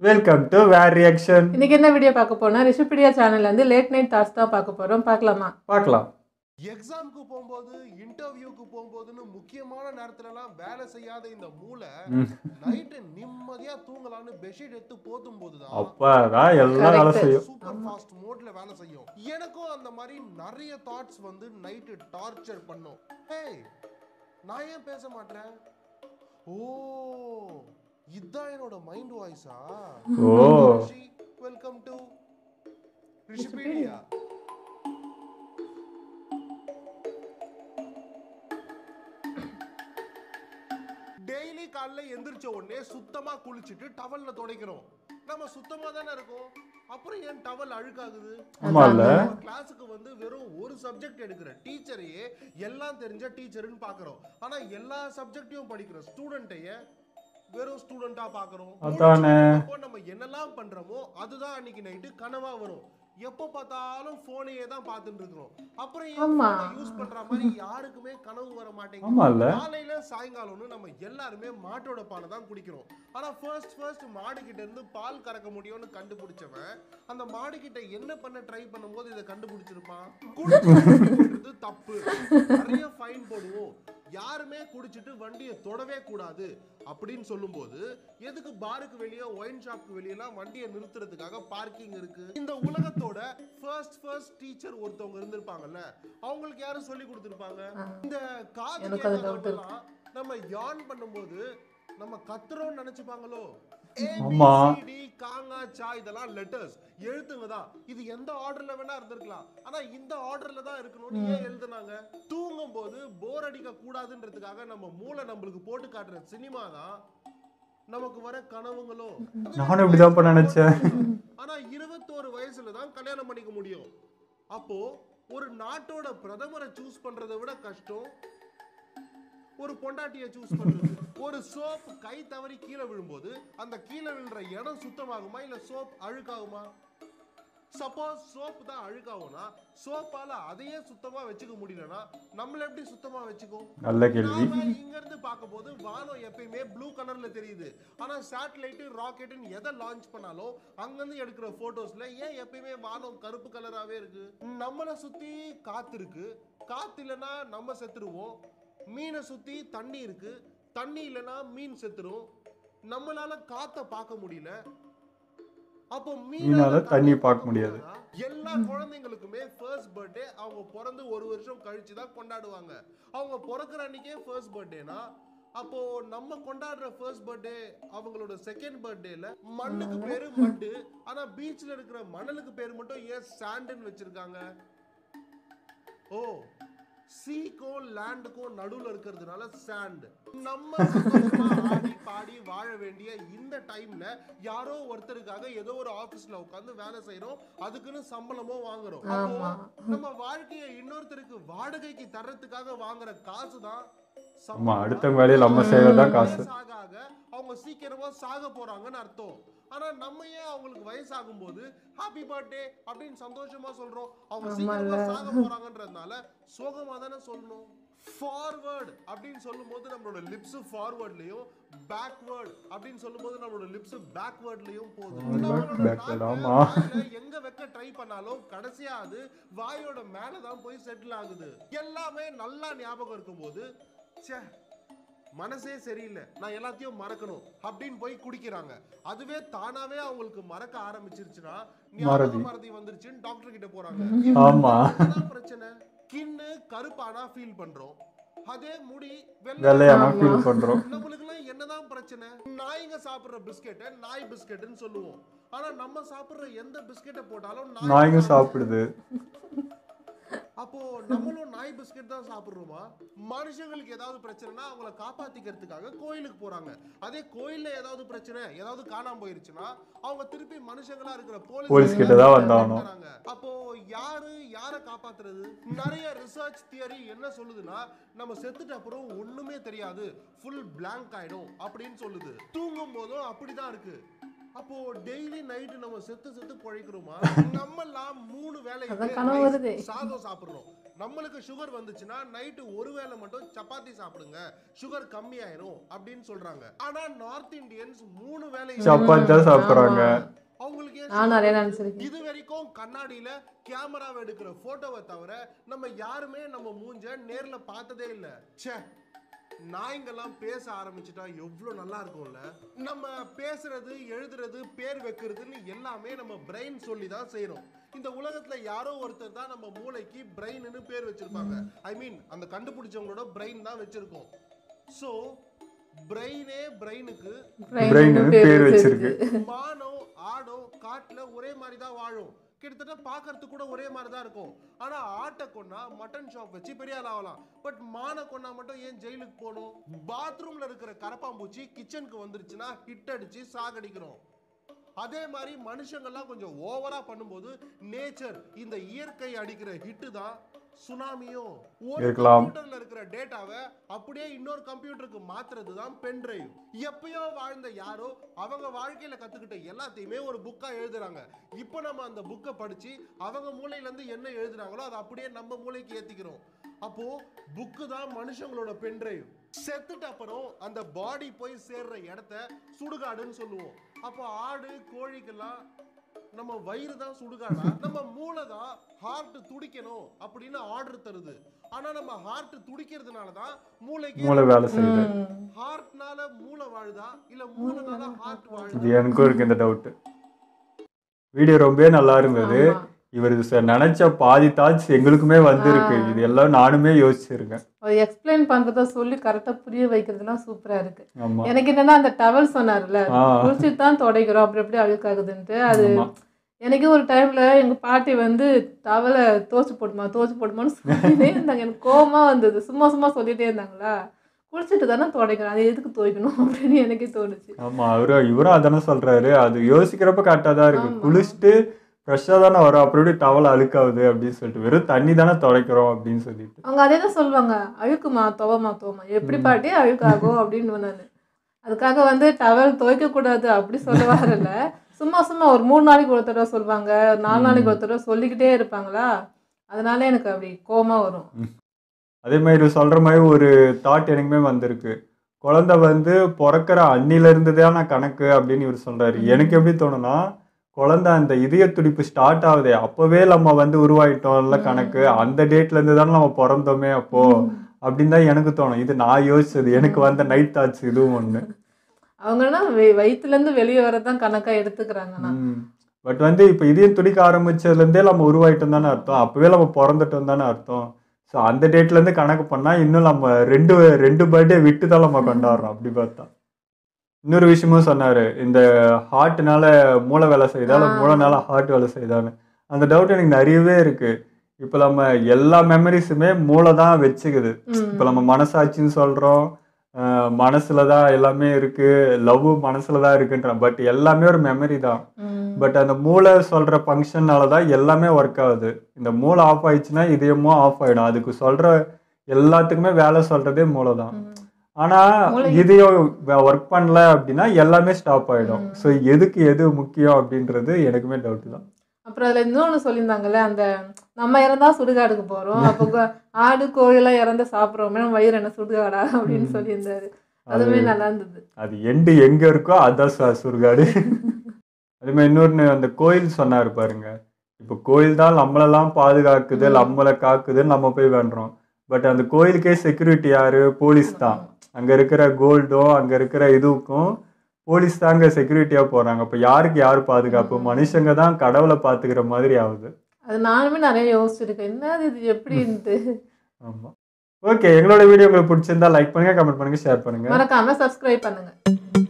Welcome to where reaction இன்னைக்கு என்ன video பார்க்க போனா ரிஷிபீடியா சேனல்ல இருந்து லேட் நைட் தாட்ஸ் தான் பார்க்க போறோம் பார்க்கலாமா பார்க்கலாம் எக்ஸாம்க்கு போகும்போது இன்டர்வியூக்கு போகும்போதுன்னு முக்கியமான நேரத்துலலாம் வேலை செய்யாத இந்த மூளை ம். நைட்டு நிம்மதியா தூங்கலாம்னு பெட்ஷீட் எடுத்து போத்தும் போதுதான் அப்பதான் எல்லாம் வேலை Correct. செய்யும் சூப்பர் ஃபாஸ்ட் மோட்ல வேலை செய்யும் எனக்கும் அந்த மாதிரி நிறைய தாட்ஸ் வந்து நைட்டு டார்ச்சர் பண்ணும் ஹேய் நான் ஏன் பேச மாட்டேன் ஓ இதான் என்னோட மைண்ட் வாய்ஸா ஓ வெல்கம் டு ரிஷிபீடியா டெய்லி காலைல எந்திரிச்ச உடனே சுத்தமா குளிச்சுட்டு டவல்ல துடைக்கிறோம் நம்ம சுத்தமா தானே இருக்கோம் அப்புறம் ஏன் டவல் அழுக்காகுது ஆமா இல்ல கிளாஸுக்கு வந்து வெறும் ஒரு சப்ஜெக்ட் எடுக்கிற டீச்சரையே எல்லாம் தெரிஞ்ச டீச்சர்னு பாக்குறோம் ஆனா எல்லா சப்ஜெக்டையும் படிக்கிற ஸ்டூடெண்ட்டைய வெறும் ஸ்டூடெண்டா பாக்குறோம் அதானே. அப்போ நம்ம என்னெல்லாம் பண்றோமோ அதுதான் அன்னைக்கு நைட்டு கனவா வரும் எப்போ பார்த்தாலும் போனையே தான் பார்த்துட்டு இருக்கிறோம் அப்புறம் ஆமா. யூஸ் பண்ற மாதிரி யாருக்குமே கனவு வர மாட்டேங்குது ஆமா இல்ல காலையில சாயங்காலம்னு நம்ம எல்லாருமே மாட்டோட பாலை தான் குடிக்கிறோம் ஆனா ஃபர்ஸ்ட் ஃபர்ஸ்ட் மாடு கிட்ட இருந்து பால் கறக்க முடியும்னு கண்டுபிடிச்சவன் அந்த மாடு கிட்ட என்ன பண்ண ட்ரை பண்ணும்போது இதை கண்டுபிடிச்சிருப்பான் குடிக்கிறது தப்பு நிறைய ஃபைன் போடுவோம் யாருமே குடிச்சிட்டு வண்டியை தொடவே கூடாது அப்படின்னு சொல்லும்போது எதுக்கு பாருக்கு வெளியே ஒயின் ஷாப்க்கு வெளியெல்லாம் வண்டியை நிறுத்துறதுக்காக பார்க்கிங் இருக்கு இந்த உலகத்தோட ஃபர்ஸ்ட் ஃபர்ஸ்ட் டீச்சர் ஒருத்தவங்க இருந்திருப்பாங்கல்ல அவங்களுக்கு யாரும் சொல்லி கொடுத்திருப்பாங்க இந்த காது எனக்கு அது doubt கேட்காதவங்கலாம் நம்ம யான் பண்ணும்போது நம்ம கத்துறோம்னு நினைச்சுப்பாங்களோ ஆமா. ABCD, காங்கா சா இதெல்லாம் லெட்டர்ஸ் எழுத்துங்க தான் இது எந்த ஆர்டர்ல வேணா இருந்திருக்கலாம் ஆனா இந்த ஆர்டர்ல தான் இருக்கணும்னு ஏன் எழுதுனாங்க தூங்கும் போது போர் அடிக்க கூடாதுன்றதுக்காக நம்ம மூளை நம்மளுக்கு போட்டு காட்டுற சினிமா தான் நமக்கு வர கனவுங்களோ நானும் இப்படிதான் பண்ண நினைச்சேன் ஆனா இருபத்தோரு வயசுல தான் கல்யாணம் பண்ணிக்க முடியும் அப்போ ஒரு நாட்டோட பிரதமரை சூஸ் பண்றதை விட கஷ்டம் ஒரு பொண்டாட்டியை சூஸ் பண்றது ஒரு சோப் கை தவறி கீழே விழும்போது அந்த கீழே விழுற இடம் சுத்தமாகுமா இல்ல சோப் அழுக்காகுமா சப்போஸ் சோப் தான் அழுக்காகும்னா சோப்பால அதையே சுத்தமா வச்சுக்க முடியலனா நம்மள எப்படி சுத்தமா வச்சுக்கும் நல்ல கேள்வி நாம இங்க இருந்து பார்க்கும்போது வானம் எப்பயுமே ப்ளூ கலர்ல தெரியுது ஆனா சேட்டலைட் ராக்கெட்னு எதை லான்ச் பண்ணாலும் அங்க இருந்து எடுக்கிற போட்டோஸ்ல ஏன் எப்பயுமே வானம் கருப்பு கலராவே இருக்கு நம்மள சுத்தி காத்து இருக்கு காத்து இல்லைன்னா நம்ம செத்துருவோம் மீனை சுத்தி தண்ணி இருக்கு தண்ணி இல்லைன்னா மீன் செத்துரும் நம்மளால காத்த பார்க்க முடியல அப்போ மீனால தண்ணி பார்க்க முடியாது. எல்லா குழந்தைங்களுக்குமே ஃபர்ஸ்ட் பர்த்டே அவங்க பிறந்து ஒரு வருஷம் கழிச்சு தான் கொண்டாடுவாங்க அவங்க பிறக்கிற அன்னைக்கே ஃபர்ஸ்ட் பர்த்டேனா அப்போ நம்ம கொண்டாடுற ஃபர்ஸ்ட் பர்த்டே அவங்களோட செகண்ட் பர்த்டேல மண்ணுக்கு பேரு மட்டு ஆனா பீச்ல இருக்கிற மணலுக்கு பேர் மட்டும் ஏன் சாண்டுன்னு வச்சிருக்காங்க ஓ சீக்கும் லேண்டுக்கும் நடுவுல இருக்கிறதுனால சாண்ட் நம்ம சந்தோஷமா ஆடி பாடி வாழ வேண்டிய இந்த டைம்ல யாரோ ஒருத்தருக்காக ஏதோ ஒரு ஆபீஸ்ல உட்கார்ந்து வேலை செய்றோம் அதுக்குன்னு சம்பளமும் வாங்குறோம் அப்போ ஆமா. நம்ம வாழ்க்கையை இன்னொருத்தருக்கு வாடகைக்கு தர்றதுக்காக வாங்குற காசு தான் ஆமா அடுத்தவங்க வேலையை நம்ம செய்யறதுதான் காசு சாக ஆக அவங்க சீக்கிரமா சாக போறாங்கன்னு அர்த்தம் ஆனா நம்ம ஏன் அவங்களுக்கு வயசாகும் போது ஹாப்பி பர்த்டே அப்படின்னு சந்தோஷமா சொல்றோம் அவங்க சீக்கிரமா சாக போறாங்கன்றதுனால சோகமா தானே சொல்லணும் ஃபார்வர்ட் அப்படின்னு சொல்லும்போது நம்மளோட லிப்ஸ் ஃபார்வர்ட்லயும் பேக்வர்ட் அப்படின்னு சொல்லும்போது நம்மளோட லிப்ஸ் பேக்வர்ட்லயும் போகுது நம்மளோட backward, நாக்கு ஆமா. வாயில எங்க வைக்க ட்ரை பண்ணாலும் கடைசியா அது வாயோட மேல தான் போய் செட்டில் ஆகுது எல்லாமே நல்லா ஞாபகம் இருக்கும்போது ச்சே மனசே சரியில்லை நான் எல்லாத்தையும் மறக்கணும் அப்படின்னு போய் குடிக்கிறாங்க அதுவே தானாவே அவங்களுக்கு மறக்க ஆரம்பிச்சிருச்சுன்னா ஞாபக மறதி. மறதி வந்துருச்சுன்னு டாக்டர் கிட்ட போறாங்க ஆமா என்னதான் பிரச்சனை கின்னு கருப்பானா ஃபீல் பண்றோம் அதே முடி வெள்ளையானா ஃபீல் பண்றோம் நம்மளுக்குலாம் என்னதான் பிரச்சனை நாய்ங்க சாப்பிடுற பிஸ்கெட்டை நாய் பிஸ்கெட்னு சொல்லுவோம் ஆனா நம்ம சாப்பிடுற எந்த பிஸ்கெட்டை போட்டாலும் நாய் நாய்ங்க சாப்பிடுது அப்போ நம்மளும் நாய் பிஸ்கெட் தான் சாப்பிடுறோமா மனுஷங்களுக்கு ஏதாவது பிரச்சனைனா அவங்கள காப்பாத்திக்கிறதுக்காக கோயிலுக்கு போறாங்க அதே கோயில்ல ஏதாவது பிரச்சனை ஏதாவது காணாம போயிருச்சுன்னா அவங்க திருப்பி மனுஷங்களா இருக்கிற போலீஸ் போலீஸ் கிட்ட தான் வந்தாகணும். வந்தாங்க. அப்போ யாரு யார காப்பாத்துறது நிறைய ரிசர்ச் தியரி என்ன சொல்லுதுன்னா நம்ம செத்துட்ட அப்புறம் ஒண்ணுமே தெரியாது ஃபுல் blank ஆயிடும் அப்படின்னு சொல்லுது தூங்கும் போதும் அப்படிதான் இருக்கு அப்போ டெய்லி நைட்டு நம்ம செத்து செத்து பொழைக்கிறோமா நம்ம எல்லாம் மூணு வேலை அதான் கனவு வருதே. சாதம் சாப்பிடுறோம் நம்மளுக்கு சுகர் வந்துச்சுன்னா நைட்டு ஒருவேளை மட்டும் சப்பாத்தி சாப்பிடுங்க சுகர் கம்மியாயிரும் அப்படின்னு சொல்றாங்க ஆனா நார்த் இந்தியன்ஸ் மூணு வேளை சப்பாத்தி தான் சாப்பிடுறாங்க ஆமா. அவங்களுக்கு ஏன் நான் நிறைய நினைச்சிருக்கேன் இது வரைக்கும் கண்ணாடியில கேமராவை எடுக்கிற போட்டோவை தவிர நம்ம யாருமே நம்ம மூஞ்ச நேர்ல பார்த்ததே இல்ல ச்சே நாய்ங்கெல்லாம் பேச ஆரம்பிச்சிட்டா எவ்வளவு நல்லா இருக்கும்ல நம்ம பேசுறது எழுதுறது பேர் வைக்கிறதுன்னு எல்லாமே நம்ம பிரெயின் சொல்லி தான் செய்றோம் இந்த உலகத்துல யாரோ ஒருத்தர் தான் நம்ம மூளைக்கு பிரெயின்னு பேர் வச்சிருப்பாங்க ஐ மீன் அந்த கண்டுபிடிச்சவங்களோட பிரெயின் தான் வச்சிருக்கோம் சோ பிரெயினே பிரெயினுக்கு Brain னு பேர் வச்சிருக்கு. மானோ ஆடோ காட்டுல ஒரே மாதிரி தான் வாழும் கிட்டத்தட்ட பார்க்கறதுக்கு கூட ஒரே மாதிரி தான் இருக்கும் ஆனா ஆட்டை கொன்னா மட்டன் ஷாப் வச்சு பெரிய ஆள் ஆகலாம் பட் மானை கொன்னா மட்டும் ஏன் ஜெயிலுக்கு போகணும் பாத்ரூம்ல இருக்கிற கரப்பாம்பூச்சி கிச்சனுக்கு வந்துருச்சுன்னா ஹிட் அடிச்சு சாகடிக்கிறோம் அதே மாதிரி மனுஷங்கள்லாம் கொஞ்சம் ஓவரா பண்ணும்போது நேச்சர் இந்த இயற்கை அடிக்கிற ஹிட்டு தான் சுனாமியும் ஒரு இருக்கலாம். கம்ப்யூட்டர்ல இருக்கிற டேட்டாவை அப்படியே இன்னொரு கம்ப்யூட்டருக்கு மாத்துறது தான் பென் டிரைவ் எப்பயோ வாழ்ந்த யாரோ அவங்க வாழ்க்கையில கத்துக்கிட்ட எல்லாத்தையுமே ஒரு புக்கா எழுதுறாங்க இப்போ நம்ம அந்த புக்கை படிச்சு அவங்க மூளையில இருந்து என்ன எழுதுறாங்களோ அதை அப்படியே நம்ம மூளைக்கு ஏத்திக்கிறோம் அப்போ புக்கு தான் மனுஷங்களோட பென் டிரைவ் செத்துட்ட அப்புறம் அந்த பாடி போய் சேர்ற இடத்த சுடுகாடுன்னு சொல்லுவோம் அப்போ ஆடு கோழிக்கெல்லாம் நம்ம வயிறு தான் சுடுகாடா நம்ம மூளை தான் ஹார்ட் துடிக்கணும் அப்படின்னு ஆர்டர் தருது ஆனா நம்ம ஹார்ட் துடிக்கிறதுனால தான் மூளைக்கு மூளை வேலை செய்யுது ம். ஹார்ட்னால மூளை வாழுதா இல்ல மூளைனால ஹார்ட் இது வாழுதா எனக்கும் இருக்கு இந்த டவுட் வீடியோ ரொம்பவே நல்லா இருந்தது ஆமா. இவர் ச- நினைச்ச பாதி தாட்ஸ் எங்களுக்குமே வந்திருக்கு ஆ. இது எல்லாம் நானுமே யோசிச்சிருக்கேன் அவர் எக்ஸ்பிளைன் பண்றத சொல்லி கரெக்டா புரிய வைக்கிறதுலாம் சூப்பரா இருக்கு ஆமா எனக்கு என்னன்னா அந்த டவல் சொன்னார்ல ஆ. குளிச்சுட்டு தான் துடைக்கிறோம் அப்படி எப்படி அழுக்காகுதுன்ட்டு அது ஆமா. எனக்கு ஒரு டைம்ல எங்க பாட்டி வந்து டவலை தோச்சு போடுமா தோச்சு போடுமான்னு சொல்லிட்டே இருந்தாங்க எனக்கு கோவமா வந்தது சும்மா சும்மா சொல்லிட்டே இருந்தாங்களா குளிச்சுட்டு தானே துடைக்கிறோம் அது எதுக்கு துவைக்கணும் அப்படின்னு எனக்கே தோணுச்சு ஆமா அவரு இவரும் அதானே சொல்றாரு அது யோசிக்கிறப்ப கரெக்டா தான் இருக்கு ஆமா. குளிச்சுட்டு ஃப்ரெஷ்ஷாக தானே வரும் அப்புறம் எப்படி டவல் அழுக்காகுது அப்படின்னு சொல்லிட்டு வெறும் தண்ணி தானே துடைக்கிறோம் அப்படின்னு சொல்லிட்டு அவங்க அதே தான் சொல்லுவாங்க அழுக்குமா துவமா துவமா எப்படி பாட்டி அழுக்காகும் அப்படின்னு நான் அதுக்காக வந்து டவல் துவைக்க கூடாது அப்படி சொல்ல வரல சும்மா சும்மா ஒரு மூணு நாளைக்கு ஒரு தடவை சொல்லுவாங்க ஒரு நாலு நாளைக்கு ஒரு தடவை சொல்லிக்கிட்டே இருப்பாங்களா அதனால எனக்கு அப்படி கோவமா வரும் அதே மாதிரி இவர் சொல்ற மாதிரி ஒரு தாட் எனக்குமே வந்திருக்கு குழந்தை வந்து பிறக்கிற அன்னில இருந்து தான் நான் கணக்கு அப்படின்னு இவர் சொல்றாரு எனக்கு எப்படி தோணுனா குழந்தை அந்த இதய துடிப்பு ஸ்டார்ட் ஆகுதே அப்பவே நம்ம வந்து உருவாயிட்டோம்ல கணக்கு அந்த டேட்ல இருந்து தானே நம்ம பிறந்தோமே அப்போ அப்படின்னு தான் எனக்கு தோணும் இது நான் யோசிச்சது எனக்கு வந்த நைட் தாட்ஸ் இதுவும் ஒண்ணு அவங்கன்னா வெ- வயித்துல இருந்து வெளியே வரதான் கணக்கா எடுத்துக்கிறாங்கண்ணா பட் வந்து இப்போ இதயம் துடிக்க ஆரம்பிச்சதுல இருந்தே நம்ம உருவாயிட்டோம் தானே அர்த்தம் அப்பவே நம்ம பிறந்துட்டோம் தானே அர்த்தம் ஸோ அந்த டேட்ல இருந்து கணக்கு பண்ணா இன்னும் நம்ம ரெண்டு ரெண்டு பர்த்டே விட்டு தான் நம்ம கொண்டாடுறோம் அப்படி பார்த்தா இன்னொரு விஷயமும் சொன்னாரு இந்த ஹார்ட்னால மூளை வேலை செய்யுதா இல்லை ஆ. மூளைனால ஹார்ட் வேலை செய்யுதான்னு அந்த டவுட் எனக்கு நிறையவே இருக்கு இப்போ நம்ம எல்லா மெமரிஸுமே மூளை தான் வச்சுக்குது ம். இப்போ நம்ம மனசாட்சின்னு சொல்றோம் அஹ் மனசுல தான் எல்லாமே இருக்கு லவ் மனசுல தான் இருக்குன்றோம் பட் எல்லாமே ஒரு மெமரி தான் ம். பட் அந்த மூளை சொல்ற ஃபங்க்ஷனால தான் எல்லாமே ஒர்க் ஆகுது இந்த மூளை ஆஃப் ஆயிடுச்சுன்னா இதயமும் ஆஃப் ஆயிடும் அதுக்கு சொல்ற எல்லாத்துக்குமே வேலை சொல்றதே மூளை தான் ம். ஆனா மூளை- இதயம் ஒர்க் பண்ணல அப்படின்னா எல்லாமே ஸ்டாப் ஆயிடும் ஸோ எதுக்கு எது முக்கியம் அப்படின்றது எனக்குமே டவுட் தான் அப்புறம் அதுல இன்னொன்னு சொல்லியிருந்தாங்கல்ல அந்த நம்ம இறந்தா சுடுகாடுக்கு போறோம் அப்போ கு- ஆடு கோழி எல்லாம் இறந்து சாப்பிடுறோமே நம்ம வயிறு என்ன சுடுகாடா அப்படின்னு சொல்லியிருந்தாரு அதுவுமே நல்லா இருந்தது அது எண்டு எங்க இருக்கோ அதான் சு- சுடுகாடு அதே மாதிரி இன்னொன்னு அந்த கோயில் சொன்னாரு பாருங்க இப்போ கோயில் தான் நம்மளெல்லாம் பாதுகாக்குது நம்மளை காக்குதுன்னு நம்ம போய் வேண்டுறோம் பட் அந்த கோயிலுக்கே செக்யூரிட்டி யாரு போலீஸ் தான் அங்க இருக்கிற கோல்டும் அங்க இருக்கிற இதுக்கும் போலீஸ் தாங்க செக்யூரிட்டியா போறாங்க அப்ப யாருக்கு யார் பாதுகாப்பு மனுஷங்க தான் கடவுளை பாத்துக்கிற மாதிரி ஆகுது அது நானுமே நிறைய யோசிச்சிருக்கேன் என்னது இது எப்படின்ட்டு ஆமா ஓகே எங்களோட வீடியோ உங்களுக்கு பிடிச்சிருந்தா லைக் பண்ணுங்க கமெண்ட் பண்ணுங்க ஷேர் பண்ணுங்க மறக்காம சப்ஸ்கிரைப் பண்ணுங்க